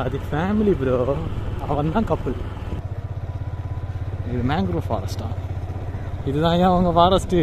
அது family bro அவன் தான் கப்பல் இது மேங்க்ரோவ் ஃபாரஸ்டா இதுதான் ஏன் அவங்க ஃபாரஸ்ட்டு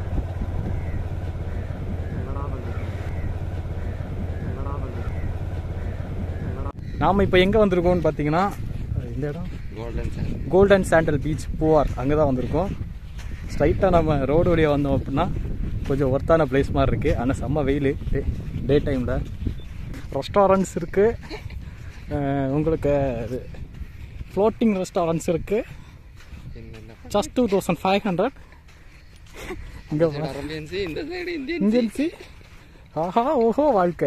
நாம் இப்போ எங்கே வந்திருக்கோம்னு பார்த்தீங்கன்னா இந்த இடம் golden sir golden sandal beach Poovar அங்கே தான் வந்திருக்கோம் ஸ்ட்ரைட்டாக நம்ம ரோடு வழியாக வந்தோம் அப்படின்னா கொஞ்சம் ஒர்த்தான பிளேஸ் மாதிரி இருக்குது ஆனால் செம்ம வெயில் டே டைமில் ரெஸ்டாரண்ட்ஸ் இருக்குது உங்களுக்கு ஃப்ளோட்டிங் ரெஸ்டாரண்ட்ஸ் இருக்குது என்னென்ன just two thousand five hundred இங்கே அரபியன்ஸு இந்த சைடு இந்தியன் இந்தியன்ஸு ஆஹா ஓஹோ வாழ்க்கை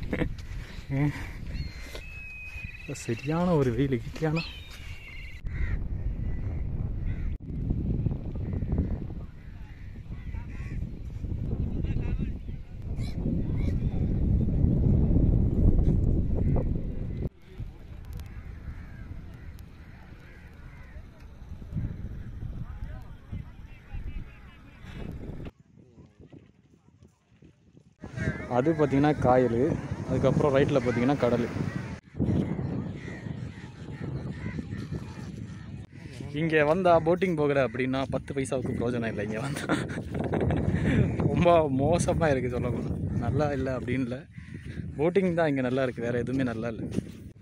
சரியான ஒரு வெயில் கிட்டியான அது பார்த்தீங்கன்னா காயல் அதுக்கப்புறம் ரைட்டில் பார்த்தீங்கன்னா கடல் இங்கே வந்தால் போட்டிங் போகிற அப்படின்னா பத்து பைசாவுக்கு பிரயோஜனம் இல்லை இங்கே வந்தால் ரொம்ப மோசமாக இருக்குது சொல்லப்போனால் நல்லா இல்லை அப்படின்னு இல்லை போட்டிங் தான் இங்கே நல்லா இருக்குது வேறு எதுவுமே நல்லா இல்லை